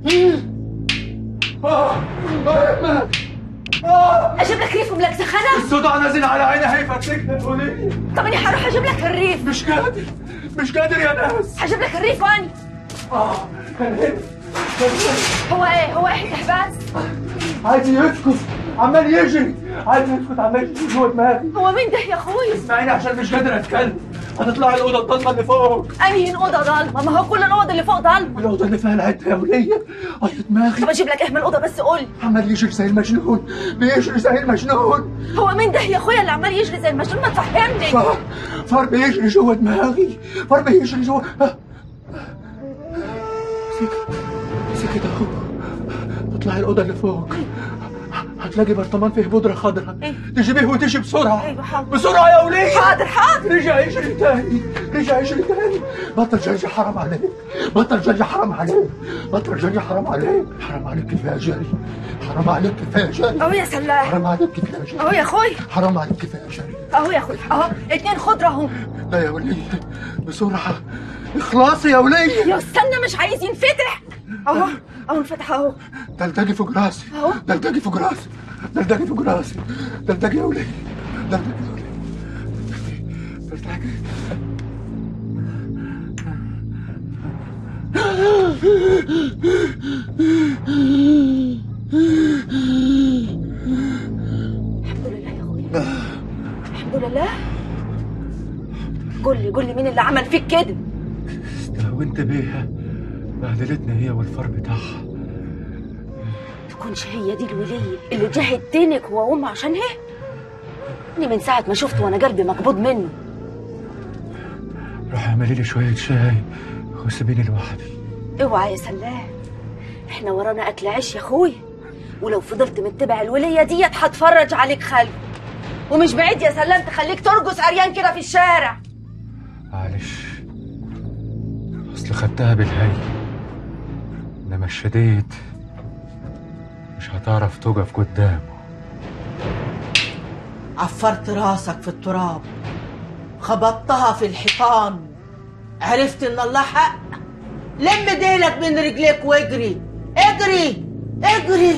اه اه اه اجيب لك ريف وملك سخنه الصداع نازل على عيني هيفتكها قولي طب انا هروح اجيب لك الريف مش قادر مش قادر يا ناس هجيب لك الريف واني اه كان هنا كان هنا هو ايه هو ايه تحباس عايز يسكت عمال يجري عايز يسكت عمال يجري جوه دماغي هو مين ده يا اخوي اسمعيني عشان مش قادر اتكلم هتطلعي الاوضه الضلمه اللي فوق انهي اوضه ضلمه ما هو كل الاوض اللي فوق ضلمه الاوضه اللي فيها العده يا وليه اه يا دماغي طب اجيب لك ايه من الاوضه بس قول عمال يجري زي المجنون بيجري زي المجنون هو مين ده يا اخويا اللي عمال يجري زي المجنون ما تفهمني فار فار بيجري جوه دماغي فار بيجري جوه آه. سكت سكت اهو تطلعي الاوضه اللي فوق هتلاقي برطمان فيه بودره خضراء إيه؟ تجيبيه وتمشي بسرعه ايوه حاضر بسرعه يا وليه حاضر حاضر رجع يجري تاني رجع يجري تاني بطل جري حرام عليك بطل جري حرام عليك بطل جري حرام عليك حرام عليك كفايه جري حرام عليك كفايه جري اهو يا سلاح حرام عليك كفايه جري اهو يا اخوي حرام عليك كفايه جري اهو يا اخوي اهو اتنين خضره اهو لا يا ولية بسرعة اخلاصي يا ولية يا استنى مش عايز ينفتح اهو اهو انفتح اهو دلدقي فوق راسي أهو. دلدقي فوق راسي دلدقي فوق راسي دلدقي يا ولية دلدقي يا ولية دلدقي دلدقي الحمد لله يا اخويا الحمد لله قول لي قول لي مين اللي عمل فيك كده استهونت بيها بهدلتنا هي والفار بتاعها تكونش هي دي الولية اللي جهدتنك هو وام عشانها اني من ساعة ما شفته وانا قلبي مقبوض منه روح اعملي لي شوية شاي وسيبيني لوحدي اوعى يا سلام احنا ورانا اكل عيش يا اخويا ولو فضلت متبع الولية ديت هتفرج عليك خلق ومش بعيد يا سلام تخليك ترقص عريان كده في الشارع معلش اصل خدتها بالهي انما الشديد مش هتعرف تقف قدامه عفرت راسك في التراب خبطتها في الحيطان عرفت ان الله حق لم ديلك من رجليك واجري اجري اجري